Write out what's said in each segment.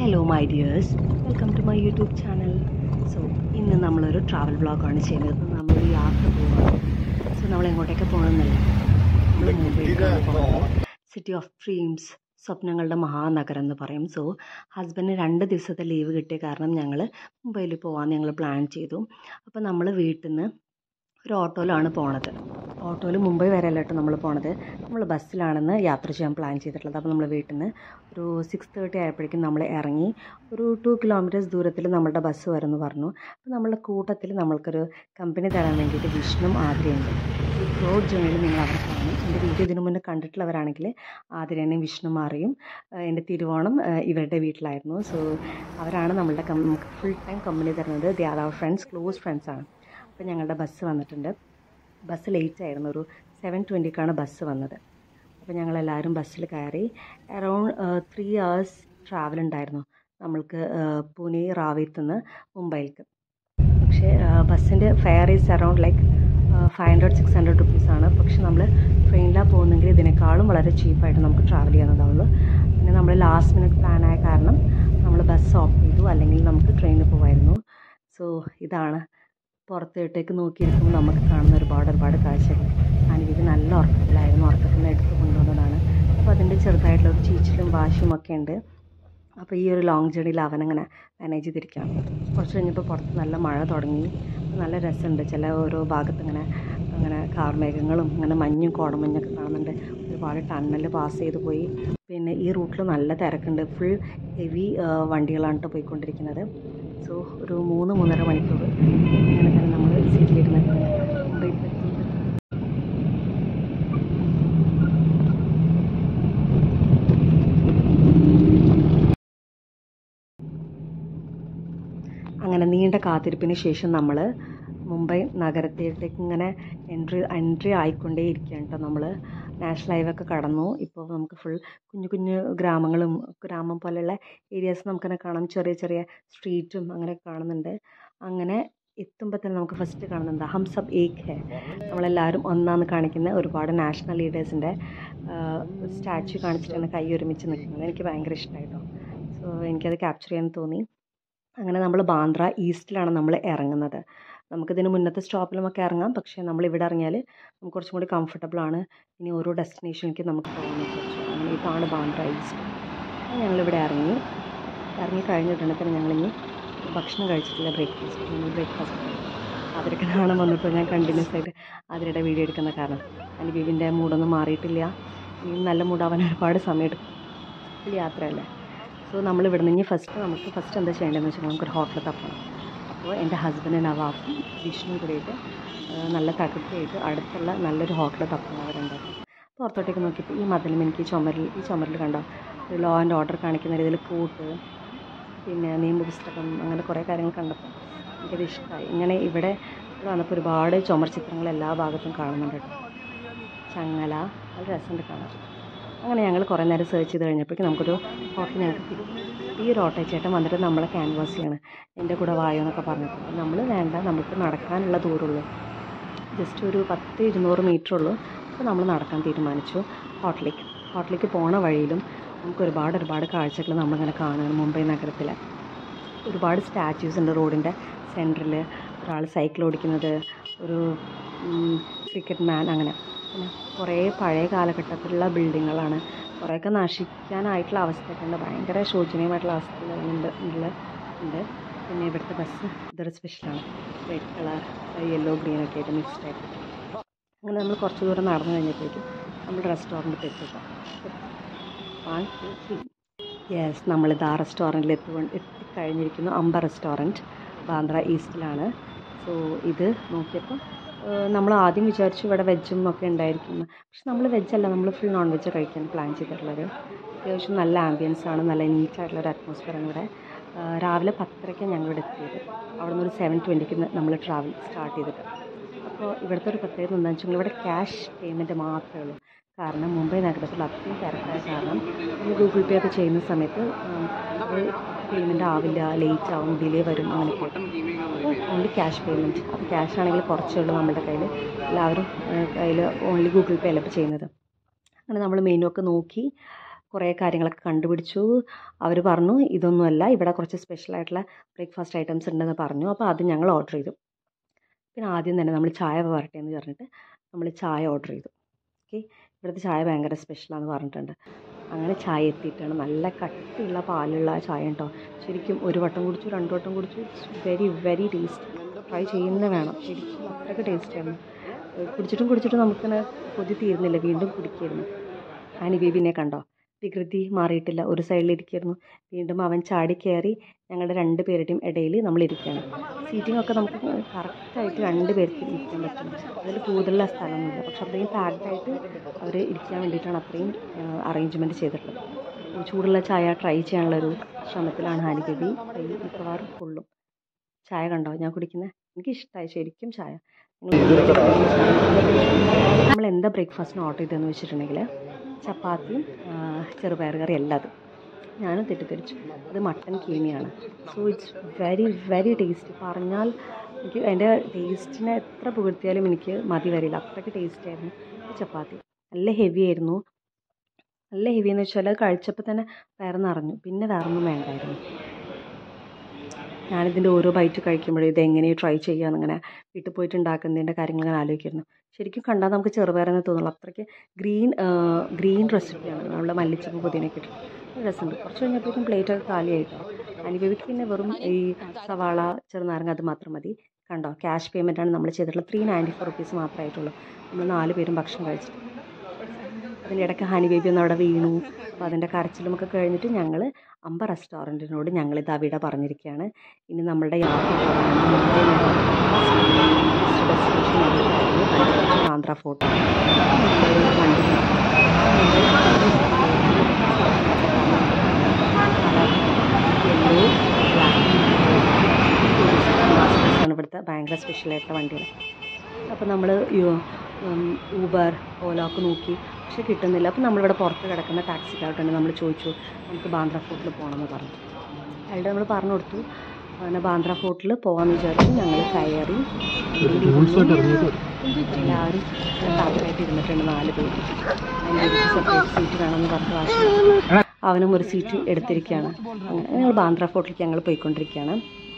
hello my dears welcome to my YouTube channel so ഇന്ന് നമ്മളൊരു travel വ്ളോഗാണ് ചെയ്യുന്നത് നമ്മളൊരു യാത്ര പോവുകയാണ് സോ നമ്മൾ എങ്ങോട്ടേക്ക് പോകണമെന്നല്ല നമ്മൾ മുംബൈയിലേക്കാണ് പോകുന്നത് സിറ്റി ഓഫ് ഡ്രീംസ് സ്വപ്നങ്ങളുടെ മഹാനഗരം എന്ന് പറയും സോ ഹസ്ബൻഡിന് രണ്ട് ദിവസത്തെ ലീവ് കിട്ടിയ കാരണം ഞങ്ങൾ മുംബൈയിൽ പോകാൻ ഞങ്ങൾ പ്ലാൻ ചെയ്തു അപ്പോൾ നമ്മൾ വീട്ടിൽ നിന്ന് ഒരു ഓട്ടോയിലാണ് പോണത് ഓട്ടോയിൽ മുംബൈ വരെ അല്ല കേട്ടോ നമ്മൾ പോണത് നമ്മൾ ബസ്സിലാണെന്ന് യാത്ര ചെയ്യാൻ പ്ലാൻ ചെയ്തിട്ടുള്ളത് അപ്പോൾ നമ്മൾ വീട്ടിൽ നിന്ന് ഒരു സിക്സ് തേർട്ടി ആയപ്പോഴേക്കും നമ്മൾ ഇറങ്ങി ഒരു ടു കിലോമീറ്റേഴ്സ് ദൂരത്തിൽ നമ്മളുടെ ബസ് വരുമെന്ന് പറഞ്ഞു അപ്പോൾ നമ്മളുടെ കൂട്ടത്തിൽ നമ്മൾക്കൊരു കമ്പനി തരാൻ വേണ്ടിയിട്ട് വിഷ്ണു ആതിരയുണ്ട് ഈ റോഡ് ജേണിയിൽ നിങ്ങൾ അവരെ കാണും എൻ്റെ വീഡിയോ ഇതിനു മുന്നേ കണ്ടിട്ടുള്ളവരാണെങ്കിൽ ആതിരേനെയും വിഷ്ണു മാറിയും എൻ്റെ തിരുവോണം ആ, ഇവരുടെ വീട്ടിലായിരുന്നു സോ അവരാണ് നമ്മളുടെ നമുക്ക് ഫുൾ ടൈം കമ്പനി തരുന്നത് ദേ ആർ അവർ ഫ്രണ്ട്സ് ക്ലോസ് ഫ്രണ്ട്സാണ് അപ്പോൾ ഞങ്ങളുടെ ബസ് വന്നിട്ടുണ്ട് ബസ് ലേറ്റ് ആയിരുന്നു ഒരു സെവൻ ട്വൻറ്റിക്കാണ് ബസ് വന്നത് അപ്പോൾ ഞങ്ങളെല്ലാവരും ബസ്സിൽ കയറി അറൗണ്ട് ത്രീ ഹവേഴ്സ് ട്രാവൽ ഉണ്ടായിരുന്നു നമ്മൾക്ക് ആ, പൂനെ റാവിത്ത് നിന്ന് മുംബൈയിലേക്ക് പക്ഷേ ബസ്സിൻ്റെ fare is around like five hundred six hundred റുപ്പീസാണ് പക്ഷെ നമ്മൾ ട്രെയിനിലാണ് പോകുന്നെങ്കിൽ ഇതിനേക്കാളും വളരെ ചീപ്പായിട്ട് നമുക്ക് ട്രാവൽ ചെയ്യാവുന്നതാവുള്ളൂ പിന്നെ നമ്മൾ ലാസ്റ്റ് മിനിറ്റ് പ്ലാൻ ആയ കാരണം നമ്മൾ ബസ് ഓഫ് ചെയ്തു അല്ലെങ്കിൽ നമുക്ക് ട്രെയിനിൽ പോകുമായിരുന്നു സോ ഇതാണ് പുറത്തേട്ടേക്ക് നോക്കിയിരിക്കുമ്പോൾ നമുക്ക് കാണുന്ന ഒരുപാട് ഒരുപാട് കാഴ്ചകൾ അനിവിക്ക് നല്ല ഉറക്കത്തിലായിരുന്നു ഉറക്കത്തിൽ നിന്ന് എടുത്ത് കൊണ്ടുവന്നതാണ് അപ്പോൾ അതിൻ്റെ ചെറുതായിട്ടുള്ള ഒരു ചീച്ചിലും വാശിയും ഒക്കെ ഉണ്ട് അപ്പോൾ ഈ ഒരു ലോങ് ജേണിയിൽ അവനങ്ങനെ മാനേജ് ചെയ്തിരിക്കുകയാണ് കുറച്ച് കഴിഞ്ഞപ്പോൾ പുറത്ത് നല്ല മഴ തുടങ്ങി നല്ല രസമുണ്ട് ചില ഓരോ ഭാഗത്ത് ഇങ്ങനെ അങ്ങനെ കാർമേഘങ്ങളും ഇങ്ങനെ മഞ്ഞും കോടമഞ്ഞൊക്കെ കാണുന്നുണ്ട് ഒരുപാട് ടണ്ണൽ പാസ് ചെയ്ത് പോയി പിന്നെ ഈ റൂട്ടിൽ നല്ല തിരക്കുണ്ട് ഫുൾ ഹെവി വണ്ടികളാണ് കേട്ടോ പോയിക്കൊണ്ടിരിക്കുന്നത് സോ ഒരു മൂന്ന് മൂന്നര മണിക്കൂർ ഇങ്ങനെ തന്നെ നമ്മൾ സീറ്റിലിരുന്ന് മുംബൈയിലെത്തി അങ്ങനെ നീണ്ട കാത്തിരിപ്പിന് ശേഷം നമ്മൾ മുംബൈ നഗരത്തിലേക്ക് ഇങ്ങനെ എൻട്രി എൻട്രി ആയിക്കൊണ്ടേ ഇരിക്കുകയാണ് കേട്ടോ നമ്മൾ നാഷണൽ ഹൈവേ ഒക്കെ കടന്നു ഇപ്പോൾ നമുക്ക് ഫുൾ കുഞ്ഞു കുഞ്ഞു ഗ്രാമങ്ങളും ഗ്രാമം പോലെയുള്ള ഏരിയാസ് നമുക്കിങ്ങനെ കാണാം ചെറിയ ചെറിയ സ്ട്രീറ്റും അങ്ങനെ കാണുന്നുണ്ട് അങ്ങനെ എത്തുമ്പോൾ തന്നെ നമുക്ക് ഫസ്റ്റ് കാണുന്നത് ഹം സബ് ഏക് ഹെ നമ്മളെല്ലാവരും ഒന്നാന്ന് കാണിക്കുന്ന ഒരുപാട് നാഷണൽ ലീഡേഴ്സിൻ്റെ സ്റ്റാച്യു കാണിച്ചിട്ടാണ് കൈ ഒരുമിച്ച് നിൽക്കുന്നത് എനിക്ക് ഭയങ്കര ഇഷ്ടമായിട്ടോ സോ എനിക്കത് ക്യാപ്ചർ ചെയ്യാൻ തോന്നി അങ്ങനെ നമ്മൾ ബാന്ദ്ര ഈസ്റ്റിലാണ് നമ്മൾ ഇറങ്ങുന്നത് നമുക്കിതിന് മുന്നത്തെ സ്റ്റോപ്പിലുമൊക്കെ ഇറങ്ങാം പക്ഷേ നമ്മൾ ഇവിടെ ഇറങ്ങിയാൽ നമുക്ക് കുറച്ചും കൂടി കംഫർട്ടബിൾ ആണ് ഇനി ഓരോ ഡെസ്റ്റിനേഷനിലേക്ക് നമുക്ക് പോകാൻ പറ്റും അങ്ങനെ ഇതാണ് ബാന്ദ്ര ഈസ്റ്റ് അങ്ങനെ ഞങ്ങളിവിടെ ഇറങ്ങി ഇറങ്ങി കഴിഞ്ഞിട്ടുണ്ടെങ്കിൽ തന്നെ ഞങ്ങളിനി ഭക്ഷണം കഴിച്ചിട്ടില്ല ബ്രേക്ക്ഫാസ്റ്റ് ഞങ്ങൾ ബ്രേക്ക്ഫാസ്റ്റ് അവരൊക്കെ കാണാൻ വന്നപ്പോൾ ഞാൻ കണ്ടിന്യൂസ് ആയിട്ട് അതിരുടെ വീഡിയോ എടുക്കുന്ന കാരണം അനുബീബിൻ്റെ മൂടൊന്നും മാറിയിട്ടില്ല ഇനി നല്ല മൂടാവാൻ ഒരുപാട് സമയം എടുക്കും ഫുൾ യാത്രയല്ലേ സോ നമ്മൾ ഇവിടെ നിന്ന് ഫസ്റ്റ് നമുക്ക് ഫസ്റ്റ് എന്താ ചെയ്യേണ്ടതെന്ന് വെച്ചാൽ നമുക്കൊരു ഹോട്ടൽ തപ്പണം അപ്പോൾ എൻ്റെ ഹസ്ബൻഡ് നവാഫും വിഷ്ണു കൂടിയിട്ട് ആ, നല്ല തകർത്തിയായിട്ട് അടുത്തുള്ള നല്ലൊരു ഹോട്ടൽ തപ്പണം അവരുണ്ടാക്കും പുറത്തോട്ടേക്ക് നോക്കിയപ്പോൾ ഈ മതിലും എനിക്ക് ഈ ചുമരിൽ ഈ ചുമരിൽ കണ്ടോ ഒരു ലോ ആൻഡ് ഓർഡർ കാണിക്കുന്ന രീതിയിൽ കൂട്ട് പിന്നെ നിയമപുസ്തകം അങ്ങനെ കുറേ കാര്യങ്ങൾ കണ്ടപ്പോൾ എനിക്കത് ഇഷ്ടമായി ഇങ്ങനെ ഇവിടെ ഇവിടെ വന്നപ്പോൾ ഒരുപാട് ചുമർ ചിത്രങ്ങൾ എല്ലാ ഭാഗത്തും കാണുന്നുണ്ട് കേട്ടോ ചങ്ങല നല്ല രസമുണ്ട് കാണാൻ അങ്ങനെ ഞങ്ങൾ കുറേ നേരം സെർച്ച് ചെയ്ത് കഴിഞ്ഞപ്പോഴേക്കും നമുക്കൊരു ഹോട്ടൽ ഞങ്ങൾക്ക് കിട്ടി ഈ ഒരു ഓട്ടോ ചേട്ടൻ വന്നിട്ട് നമ്മളെ ക്യാൻവാസ് ചെയ്യാണ് എൻ്റെ കൂടെ വായോ എന്നൊക്കെ പറഞ്ഞിട്ട് നമ്മൾ വേണ്ട നമുക്ക് നടക്കാനുള്ള ദൂരമുള്ളൂ ജസ്റ്റ് ഒരു പത്ത് ഇരുന്നൂറ് മീറ്റർ ഉള്ളൂ അപ്പോൾ നമ്മൾ നടക്കാൻ തീരുമാനിച്ചു ഹോട്ടലിലേക്ക് ഹോട്ടലിലേക്ക് പോണ വഴിയിലും നമുക്ക് ഒരുപാട് ഒരുപാട് കാഴ്ചകൾ നമ്മളിങ്ങനെ കാണുകയാണ് മുംബൈ നഗരത്തിലെ ഒരുപാട് സ്റ്റാച്യൂസ് ഉണ്ട് റോഡിൻ്റെ സെൻറ്ററിൽ ഒരാൾ സൈക്കിൾ ഓടിക്കുന്നത് ഒരു ക്രിക്കറ്റ് മാൻ അങ്ങനെ പിന്നെ കുറേ പഴയ കാലഘട്ടത്തിലുള്ള ബിൽഡിങ്ങുകളാണ് കുറേയൊക്കെ നശിക്കാനായിട്ടുള്ള അവസ്ഥയൊക്കെ ഉണ്ട് ഭയങ്കര ശോചനീയമായിട്ടുള്ള അവസ്ഥകളുണ്ട് ഉള്ള ഉണ്ട് പിന്നെ ഇവിടുത്തെ ബസ് ഇതൊരു സ്പെഷ്യലാണ് റെഡ് കളർ യെല്ലോ ഗ്രീൻ ഒക്കെ ആയിട്ട് മിക്സ്ഡ് ആയിട്ട് അങ്ങനെ നമ്മൾ കുറച്ച് ദൂരം നടന്നു കഴിഞ്ഞപ്പോഴേക്കും നമ്മുടെ റെസ്റ്റോറൻറ്റിൽ എത്തിട്ടോ വൺ ടു ത്രീ യെസ് നമ്മളിത് ആ റെസ്റ്റോറൻറ്റിൽ എത്തി എത്തിക്കഴിഞ്ഞിരിക്കുന്നു അമ്പ റെസ്റ്റോറൻറ്റ് ബാന്ദ്ര ഈസ്റ്റിലാണ് സോ ഇത് നോക്കിയപ്പോൾ നമ്മൾ ആദ്യം വിചാരിച്ചു ഇവിടെ വെജും ഒക്കെ ഉണ്ടായിരിക്കും പക്ഷെ നമ്മൾ വെജല്ല നമ്മൾ ഫുൾ നോൺ വെജ് കഴിക്കാൻ പ്ലാൻ ചെയ്തിട്ടുള്ളത് അത്യാവശ്യം നല്ല ആംബിയൻസ് ആണ് നല്ല നീറ്റായിട്ടുള്ള ഒരു അറ്റ്മോസ്ഫിയറാണ് ഇവിടെ ആ, രാവിലെ പത്തരയ്ക്കാണ് ഞങ്ങൾ ഇവിടെ എത്തിയത് അവിടെ നിന്ന് ഒരു സെവൻ ട്വൻറ്റിക്ക് നമ്മൾ ട്രാവൽ സ്റ്റാർട്ട് ചെയ്തിട്ട് അപ്പോൾ ഇവിടുത്തെ ഒരു പ്രത്യേകത എന്താണെന്ന് വെച്ചാൽ ഇവിടെ ക്യാഷ് പേയ്മെൻറ്റ് മാത്രമേ ഉള്ളൂ കാരണം മുംബൈ നഗരത്തിൽ അത്രയും തിരക്കായ കാരണം നമ്മൾ ഗൂഗിൾ പേ ഒക്കെ ചെയ്യുന്ന സമയത്ത് ഉം, അത് പേയ്മെൻറ്റ് ആവില്ല ലേറ്റ് ആവും ഡിലേ വരും അങ്ങനെയൊക്കെ അപ്പോൾ ഓൺലി ക്യാഷ് പേയ്മെൻറ്റ് അപ്പോൾ ക്യാഷ് ആണെങ്കിൽ കുറച്ചേ ഉള്ളൂ നമ്മുടെ കയ്യിൽ എല്ലാവരും കയ്യിൽ ഓൺലി ഗൂഗിൾ പേ അല്ല ഇപ്പോൾ ചെയ്യുന്നത് അങ്ങനെ നമ്മൾ മെനു ഒക്കെ നോക്കി കുറേ കാര്യങ്ങളൊക്കെ കണ്ടുപിടിച്ചു അവർ പറഞ്ഞു ഇതൊന്നുമല്ല ഇവിടെ കുറച്ച് സ്പെഷ്യൽ ആയിട്ടുള്ള ബ്രേക്ക്ഫാസ്റ്റ് ഐറ്റംസ് ഉണ്ടെന്ന് പറഞ്ഞു അപ്പോൾ അത് ഞങ്ങൾ ഓർഡർ ചെയ്തു പിന്നെ ആദ്യം തന്നെ നമ്മൾ ചായ വരട്ടെ എന്ന് പറഞ്ഞിട്ട് നമ്മൾ ചായ ഓർഡർ ചെയ്തു ഓക്കെ ഇവിടുത്തെ ചായ ഭയങ്കര സ്പെഷ്യലാണെന്ന് പറഞ്ഞിട്ടുണ്ട് അങ്ങനെ ചായ എത്തിയിട്ടാണ് നല്ല കട്ടിയുള്ള പാലുള്ള ചായ കേട്ടോ ശരിക്കും ഒരു വട്ടം കുടിച്ചു രണ്ട് വട്ടം കുടിച്ചു it's very very taste try ചെയ്യുന്നത് വേണം ശരിക്കും അത്രയ്ക്ക് ടേസ്റ്റായിരുന്നു കുടിച്ചിട്ടും കുടിച്ചിട്ടും നമുക്കിങ്ങനെ കൊതി തീരുന്നില്ല വീണ്ടും കുടിക്കായിരുന്നു ആനി ബേബിനെ കണ്ടോ വികൃതി മാറിയിട്ടില്ല ഒരു സൈഡിലിരിക്കായിരുന്നു വീണ്ടും അവൻ ചാടി കയറി ഞങ്ങളുടെ രണ്ട് പേരുടെയും ഇടയിൽ നമ്മൾ ഇരിക്കുകയാണ് സീറ്റിംഗ് ഒക്കെ നമുക്ക് കറക്റ്റായിട്ട് രണ്ട് പേർക്ക് ഇരിക്കാൻ പറ്റും അതിൽ കൂടുതലുള്ള സ്ഥലമൊന്നുമില്ല പക്ഷെ അത്രയും പാക്ഡായിട്ട് അവർ ഇരിക്കാൻ വേണ്ടിയിട്ടാണ് അത്രയും അറേഞ്ച്മെൻറ്റ് ചെയ്തിട്ടുള്ളത് ചൂടുള്ള ചായ ട്രൈ ചെയ്യാനുള്ളൊരു ശ്രമത്തിലാണ് ഹാനി ബേബി കൈ മിക്കവാറും ഫുള്ളും ചായ കണ്ടോ ഞാൻ കുടിക്കുന്നത് എനിക്ക് ഇഷ്ടമായി ശരിക്കും ചായ നമ്മൾ എന്താ ബ്രേക്ക്ഫാസ്റ്റിന് ഓർഡർ ചെയ്തതെന്ന് വെച്ചിട്ടുണ്ടെങ്കിൽ ചപ്പാത്തിയും ചെറുപയർ കറി എല്ലാതും ഞാനും തെറ്റിദ്ധരിച്ചു അത് മട്ടൻ കീമിയാണ് so it's very very tasty പറഞ്ഞാൽ എനിക്ക് അതിൻ്റെ ടേസ്റ്റിനെ എത്ര പുകഴ്ത്തിയാലും എനിക്ക് മതി വരില്ല അത്രയ്ക്ക് ടേസ്റ്റ് ആയിരുന്നു ചപ്പാത്തി നല്ല ഹെവി ആയിരുന്നു നല്ല ഹെവി എന്ന് വെച്ചാൽ അത് കഴിച്ചപ്പോൾ തന്നെ വയറ് നിറഞ്ഞു പിന്നെ വേറൊന്നും വേണ്ടായിരുന്നു ഞാനിതിൻ്റെ ഓരോ ബൈറ്റ് കഴിക്കുമ്പോഴും ഇത് എങ്ങനെ ട്രൈ ചെയ്യാമെന്നിങ്ങനെ വീട്ടിൽ പോയിട്ട് ഉണ്ടാക്കുന്നതിൻ്റെ കാര്യങ്ങൾ ഇങ്ങനെ ആലോചിക്കുന്നു ശരിക്കും കണ്ടാൽ നമുക്ക് ചെറുപയറെന്ന് തോന്നുള്ളൂ അത്രയ്ക്ക് ഗ്രീൻ ഗ്രീൻ റെസിപ്പിയാണ് നമ്മുടെ മല്ലിച്ചപ്പ് പുതിനൊക്കെ ഇട്ട് രസമുണ്ട് കുറച്ച് കഴിഞ്ഞപ്പോഴേക്കും പ്ലേറ്റൊക്കെ കാലിയായിട്ടോ അനുഭവിക്ക് പിന്നെ വെറും ഈ സവാള ചെറുനാരങ്ങ അത് മാത്രം മതി കണ്ടോ ക്യാഷ് പേയ്മെൻറ്റാണ് നമ്മൾ ചെയ്തിട്ടുള്ളത് ത്രീ നയൻറ്റി ഫോർ റുപ്പീസ് മാത്രമായിട്ടുള്ളൂ നമ്മൾ നാല് പേരും ഭക്ഷണം കഴിച്ചിട്ട് അതിൻ്റെ ഇടയ്ക്ക് ഹണി ബേബി ഒന്ന് അവിടെ വീണു അപ്പോൾ അതിൻ്റെ കരച്ചിലുമൊക്കെ കഴിഞ്ഞിട്ട് ഞങ്ങൾ അമ്പ റെസ്റ്റോറൻറ്റിനോട് ഞങ്ങൾ ഇത് അവിടെ പറഞ്ഞിരിക്കുകയാണ് ഇനി നമ്മളുടെ യാത്ര ഡെസ്റ്റിനേഷൻ ആന്ധ്ര ഫോർട്ട് വണ്ടി യെല്ലോ ബ്ലാക്ക് ഇവിടുത്തെ ഭയങ്കര സ്പെഷ്യലായിട്ടുള്ള വണ്ടികൾ അപ്പോൾ നമ്മൾ ഊബർ ഓല ഒക്കെ നോക്കി പക്ഷെ കിട്ടുന്നില്ല അപ്പോൾ നമ്മളിവിടെ പുറത്ത് കിടക്കുന്ന ടാക്സിക്കാർട്ടുണ്ട് നമ്മൾ ചോദിച്ചു നമുക്ക് ബാന്ദ്ര ഫോർട്ടിൽ പോകണമെന്ന് പറഞ്ഞു അയാളുടെ നമ്മൾ പറഞ്ഞു കൊടുത്തു അങ്ങനെ ബാന്ദ്ര ഫോർട്ടിൽ പോകാമെന്ന് വിചാരിച്ചു ഞങ്ങൾ കയറി എല്ലാവരും താഴെയായിട്ട് ഇരുന്നിട്ടുണ്ട് നാല് പേര് അതിൻ്റെ സെപ്പറേറ്റ് സീറ്റ് വേണമെന്ന് പറഞ്ഞ് വാശി അവനും ഒരു സീറ്റ് എടുത്തിരിക്കുകയാണ് അങ്ങനെ ഞങ്ങൾ ബാന്ദ്ര ഫോർട്ടിലേക്ക് ഞങ്ങൾ പോയിക്കൊണ്ടിരിക്കുകയാണ്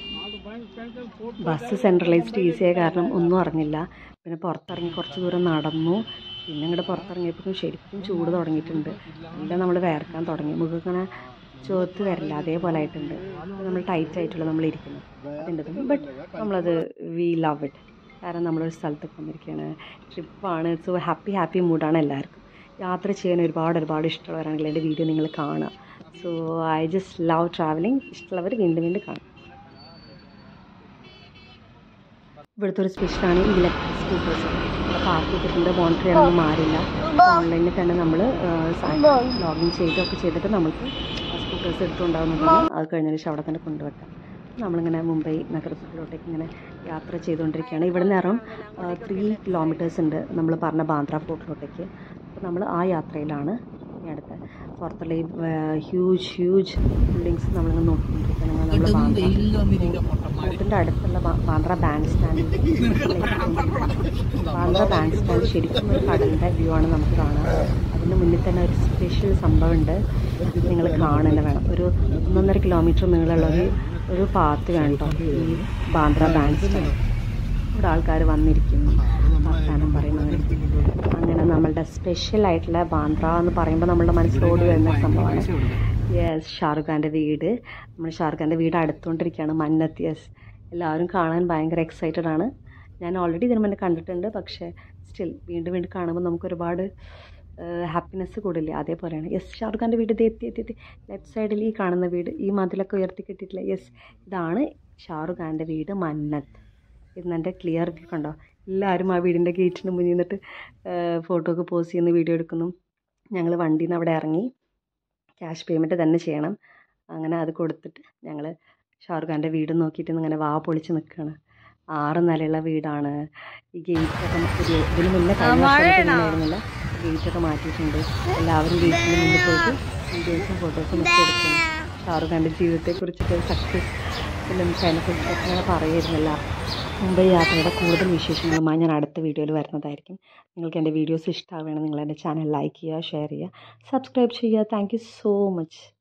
ബസ് സെൻട്രലൈസ്ഡ് ഈസിയായ കാരണം ഒന്നും അറിഞ്ഞില്ല പിന്നെ പുറത്തിറങ്ങി കുറച്ച് ദൂരം നടന്നു പിന്നെ ഇങ്ങോട്ട് പുറത്തിറങ്ങിയപ്പോഴും ശരിക്കും ചൂട് തുടങ്ങിയിട്ടുണ്ട് എല്ലാം നമ്മൾ വേർക്കാൻ തുടങ്ങി മുഖം ഇങ്ങനെ ചുവത്ത് വരില്ല അതേപോലെ ആയിട്ടുണ്ട് നമ്മൾ ടൈറ്റ് ആയിട്ടുള്ള നമ്മൾ ഇരിക്കുന്നത് അതിൻ്റെ ബട്ട് നമ്മളത് വി ലവ് ഇറ്റ് കാരണം നമ്മളൊരു സ്ഥലത്തൊക്കെ വന്നിരിക്കുകയാണ് ട്രിപ്പാണ് സോ ഹാപ്പി ഹാപ്പി മൂഡാണ് എല്ലാവർക്കും യാത്ര ചെയ്യാൻ ഒരുപാട് ഒരുപാട് ഇഷ്ടമുള്ളവരാണെങ്കിൽ എൻ്റെ വീഡിയോ നിങ്ങൾ കാണുക so I just love travelling ഇഷ്ടമുള്ളവർ വീണ്ടും വീണ്ടും കാണും ഇവിടുത്തെ ഒരു സ്പെഷ്യലാണ് ഈ ഇലക്ട്രിക് സ്കൂട്ടേഴ്സ് നമ്മൾ പാർക്ക് ചെയ്തിട്ടുണ്ട് മോണിറ്റർ ചെയ്യാനൊന്നും മാറില്ല ഓൺലൈനിൽ തന്നെ നമ്മൾ ലോഗിൻ ചെയ്തൊക്കെ ചെയ്തിട്ട് നമുക്ക് സ്കൂട്ടേഴ്സ് എടുത്തുകൊണ്ടാകുന്നതാണ് അത് കഴിഞ്ഞതിന് ശേഷം അവിടെ തന്നെ കൊണ്ടുവെക്കാം നമ്മളിങ്ങനെ മുംബൈ നഗരത്തിലോട്ടേക്ക് ഇങ്ങനെ യാത്ര ചെയ്തുകൊണ്ടിരിക്കുകയാണ് ഇവിടെ നിന്ന് അറൗണ്ട് ത്രീ കിലോമീറ്റേഴ്സ് ഉണ്ട് നമ്മൾ പറഞ്ഞ ബാന്ദ്ര ഫോർട്ടിലോട്ടേക്ക് അപ്പോൾ നമ്മൾ ആ യാത്രയിലാണ് ഇനി അടുത്ത പുറത്തുള്ള ഈ ഹ്യൂജ് ഹ്യൂജ് ബിൽഡിങ്സ് നമ്മളിങ്ങനെ നോക്കിക്കൊണ്ടിരിക്കുകയാണ് നമ്മൾ ബാന്ദ്ര ഫോർട്ടിൻ്റെ അടുത്തുള്ള ബാ- Bandra band stand Bandra band stand ശരിക്കും ഒരു കടലിൻ്റെ വ്യൂ ആണ് നമുക്ക് കാണാം അതിന് മുന്നിൽ തന്നെ ഒരു സ്പെഷ്യൽ സംഭവമുണ്ട് നിങ്ങൾ കാണുന്നത് വേണം ഒരു ഒന്നൊന്നര കിലോമീറ്റർ നീളമുള്ള ഒരു ഒരു പാത്ത് വേണം കേട്ടോ ഈ ബാന്ദ്ര ബാൻഡ് സ്റ്റാൻഡ് ഇവിടെ ആൾക്കാർ വന്നിരിക്കും വർത്താനം പറയും അങ്ങനെ അങ്ങനെ നമ്മളുടെ സ്പെഷ്യൽ ആയിട്ടുള്ള ബാന്ദ്ര എന്ന് പറയുമ്പോൾ നമ്മളുടെ മനസ്സിലോട് വരുന്ന സംഭവമാണ് യെസ് ഷാറുഖ് ഖാൻ്റെ വീട് നമ്മൾ ഷാറുഖ് ഖാൻ്റെ വീട് അടുത്തുകൊണ്ടിരിക്കുകയാണ് മന്നത്ത് യെസ് എല്ലാവരും കാണാൻ ഭയങ്കര എക്സൈറ്റഡ് ആണ് ഞാൻ ഓൾറെഡി ഇതിനു മുന്നേ കണ്ടിട്ടുണ്ട് പക്ഷേ സ്റ്റിൽ വീണ്ടും വീണ്ടും കാണുമ്പോൾ നമുക്ക് ഒരുപാട് ഹാപ്പിനെസ് കൂടില്ലേ അതേപോലെയാണ് യെസ് ഷാറുഖ് ഖാൻ്റെ വീട് ഇത് എത്തി എത്തി എത്തി ലെഫ്റ്റ് സൈഡിൽ ഈ കാണുന്ന വീട് ഈ മതിലൊക്കെ ഉയർത്തി കെട്ടിയിട്ടില്ല യെസ് ഇതാണ് ഷാറുഖ് ഖാൻ്റെ വീട് മന്നത്ത് ഇന്നെൻ്റെ ക്ലിയർ വ്യൂ കണ്ടോ എല്ലാവരും ആ വീടിൻ്റെ ഗേറ്റിന് മുന്നിൽ നിന്നിട്ട് ഫോട്ടോ ഒക്കെ പോസ്റ്റ് ചെയ്യുന്ന വീഡിയോ എടുക്കുന്നു ഞങ്ങൾ വണ്ടിയിൽ നിന്ന് അവിടെ ഇറങ്ങി ക്യാഷ് പേയ്മെൻറ്റ് തന്നെ ചെയ്യണം അങ്ങനെ അത് കൊടുത്തിട്ട് ഞങ്ങൾ ഷാറുഖ് ഖാൻ്റെ വീട് നോക്കിയിട്ട് ഇങ്ങനെ വാ പൊളിച്ച് നിൽക്കുകയാണ് ആറ് നിലയുള്ള വീടാണ് ഈ ഗേറ്റൊക്കെ പുതിയ ഇതിന് മുന്നേ കഴിഞ്ഞ വർഷം ആയിരുന്നില്ല ഗേറ്റൊക്കെ മാറ്റിയിട്ടുണ്ട് എല്ലാവരും ഗേറ്റിന് മുന്നിൽ പോയിട്ട് വീഡിയോസും ഫോട്ടോസും ഒക്കെ എടുക്കുന്നു ഷാറുഖ് ഖാൻ്റെ ജീവിതത്തെക്കുറിച്ചിട്ട് സക്സസ് ഫിലിംസ് അതിനെക്കുറിച്ചൊക്കെ ഇങ്ങനെ പറയുമായിരുന്നില്ല മുംബൈ യാത്രയുടെ കൂടുതൽ വിശേഷങ്ങളുമായി ഞാൻ അടുത്ത വീഡിയോയിൽ വരുന്നതായിരിക്കും നിങ്ങൾക്ക് എൻ്റെ വീഡിയോസ് ഇഷ്ടമാവുകയാണെങ്കിൽ നിങ്ങൾ എൻ്റെ ചാനൽ ലൈക്ക് ചെയ്യുക ഷെയർ ചെയ്യുക സബ്സ്ക്രൈബ് ചെയ്യുക താങ്ക് യു സോ മച്ച്